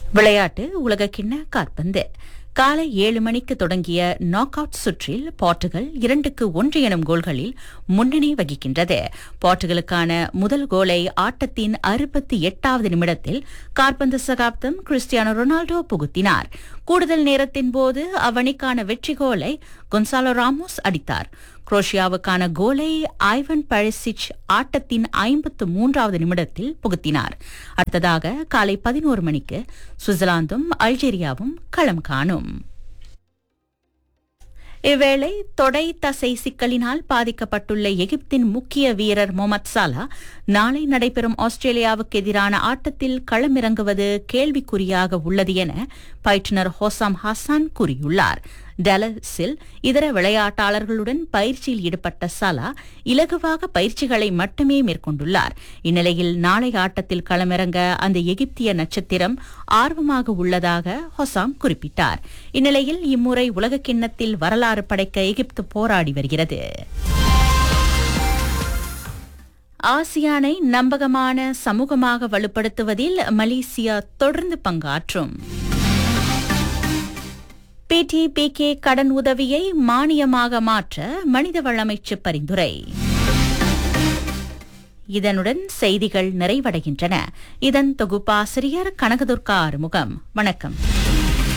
விளையாட்டு உலகக்கிண்ண காற்பந்து காலை ஏழு மணிக்கு தொடங்கிய நாக் அவுட் சுற்றில் போர்ட்டுகல் இரண்டுக்கு ஒன்று எனும் கோல்களில் முன்னணி வகிக்கின்றது போர்ட்டுகலுக்கான முதல் கோலை ஆட்டத்தின் அறுபத்தி எட்டாவது நிமிடத்தில் காற்பந்து சகாப்தம் கிறிஸ்டியானோ ரொனால்டோ புகுத்தினார் கூடுதல் நேரத்தின் போது அவ்வணிக்கான வெற்றி கோலை கொன்சாலோ ராமோஸ் அடித்தார் குரோஷியாவுக்கான கோலை ஐவன் பழிசிச் ஆட்டத்தின் ஐம்பத்து மூன்றாவது நிமிடத்தில் புகுத்தினார் அடுத்ததாக காலை பதினோரு மணிக்கு சுவிட்சர்லாந்தும் அல்ஜீரியாவும் களம் காணும் இவ்வேளை தொடை தசை சிக்கலினால் பாதிக்கப்பட்டுள்ள எகிப்தின் முக்கிய வீரர் முகமது சாலா நாளை நடைபெறும் ஆஸ்திரேலியாவுக்கு எதிரான ஆட்டத்தில் களமிறங்குவது கேள்விக்குறியாக உள்ளது என பயிற்றுநர் ஹோசாம் ஹாசான் கூறியுள்ளார் டலஸில் இதர விளையாட்டாளர்களுடன் பயிற்சியில் ஈடுபட்ட சலா இலகுவாக பயிற்சிகளை மட்டுமே மேற்கொண்டுள்ளார் இந்நிலையில் நாளை ஆட்டத்தில் களமிறங்க அந்த எகிப்திய நட்சத்திரம் ஆர்வமாக உள்ளதாக ஹொசாம் குறிப்பிட்டார் இந்நிலையில் இம்முறை உலகக்கிண்ணத்தில் வரலாறு படைக்க எகிப்து போராடி வருகிறது ஆசியானை நம்பகமான சமூகமாக வலுப்படுத்துவதில் மலேசியா தொடர்ந்து பங்காற்றும் பிடிபிகே கடன் உதவியை மானியமாக மாற்ற மனிதவள அமைச்சு பரிந்துரை இதனுடன் செய்திகள் நிறைவடைகின்றன இதன் தொகுப்பாசிரியர் கனகதுர்கா ஆறுமுகம் வணக்கம்